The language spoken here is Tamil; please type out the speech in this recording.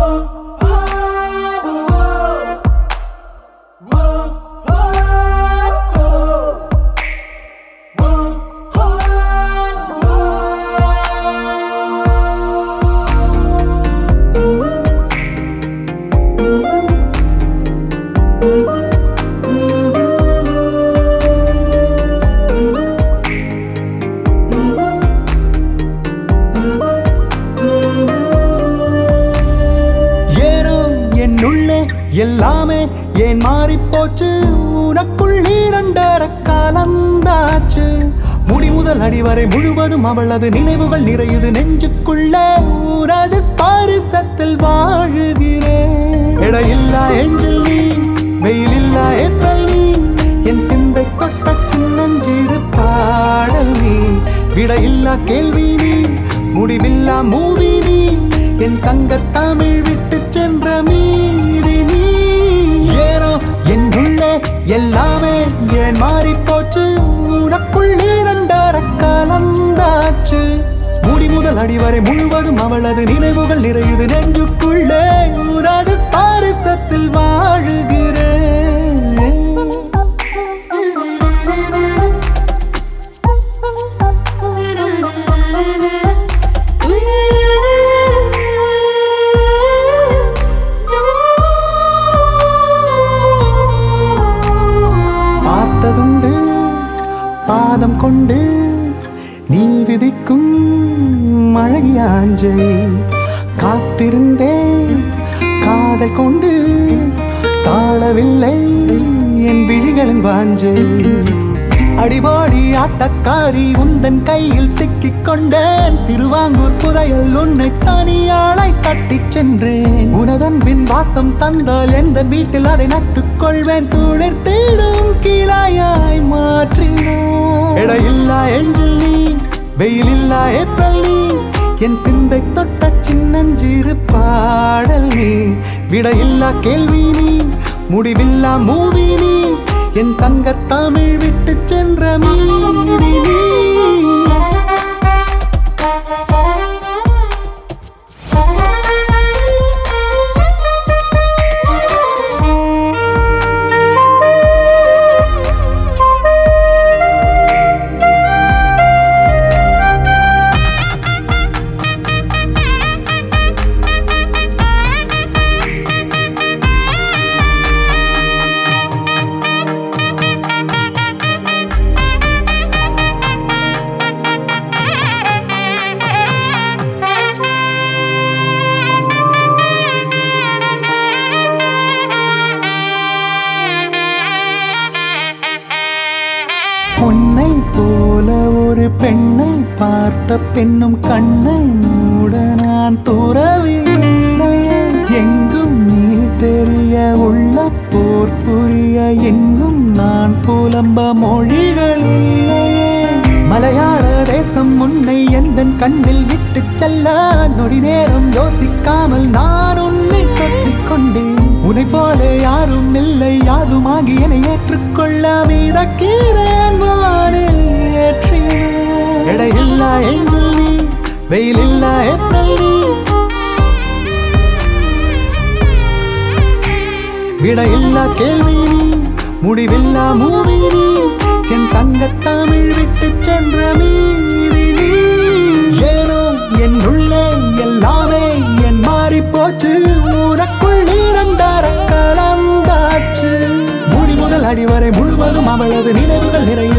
ஏனோ என்னுள்ளே எல்லாமே ஏன் மாறிப் போச்சு உனக்குள் இரண்டர காலந்தாச்சு முடி முதல் அடிவரை முழுவதும் அவளது நினைவுகள் நிறையுது நெஞ்சுக்குள்ளே உனது ஸ்பாரிசத்தில் வாழுகிறேன் இடையில்லா எஞ்சில் நீ வெயிலில்லா ஏப்ரல் நீ என் சிந்தை தொட்ட சின்னஞ்சிறு பாடல் நீ விடையில்லா கேள்வி நீ முடிவில்லா மூவி நீ என் சங்க தமிழ் விட்டு சென்ற மீதி நீ ஏனோ என் உள்ளே எல்லாமே ஏன் மாறி போச்சு உனக்குள் இரண்டர காலந்தாச்சு முடி முதல் அடிவரை முழுவதும் அவளது நினைவுகள் நிறையுது நெஞ்சுக்குள்ளே உனது ஸ்பாரிசத்தில் வாழுகிறேன் பார்த்ததுண்டு பாதம் கொண்டு நீ விதிக்கும் அழகியாஞ்சை காத்திருந்தேன் காதல் கொண்டு தாழவில்லை என் விழிகளின் வாஞ்சை அடிபாடி ஆட்டக்காரி உந்தன் கையில் சிக்கிக் கொண்டேன் திருவாங்கூர் புதையல் உன்னை தனியாளாய் தட்டிச் சென்றேன் உனதன் பின் வாசம் தந்தால் எந்த வீட்டில் அதை நட்டுக் கொள்வேன் குளிர் தேடும் கிளாயாய் மாற்றினான் இடையில்லா எஞ்சில் நீ வெயிலில்லா ஏப்ரல் நீ என் சிந்தை தொட்ட சின்னஞ்சிறு பாடல் நீ விடையில்லா கேள்வி நீ முடிவில்லா மூவி நீ என் சங்க தமிழ் விட்டு சென்ற மீதி நீ உன்னை போல ஒரு பெண்ணை பார்த்த பெண்ணும் கண்ணை மூட நான் துறவில்லை எங்கும் நீ தெரிய உள்ள போர் புரிய இன்னும் நான் புலம்ப மொழிகள் இல்லையே மலையாள தேசம் உன்னை எந்த கண்ணில் விட்டு செல்ல நொடி நேரம் யோசிக்காமல் நான் உன்னை தொட்டிக் கொண்டேன் உன்னை போல யாரும் இல்லை யாதுமாகி என்னை ஏற்றுக்கொள்ள மீதக்கிறேன் வானில் ஏற்றினேன் எடையில்லா ஏஞ்சல் நீ வெயிலில்லா ஏப்ரல் நீ விடையில்லா கேள்வி நீ முடிவில்லா மூவி நீ என் சங்க தமிழ் விட்டு சென்ற மீதி நீ ஏனோ என் உள்ளே எல்லாமே என் மாறி போச்சு உனக்குள் இரண்டர கலந்தாச்சு முடி முதல் அடிவரை முழுவதும் அவளது நினைவுகள் நிறைய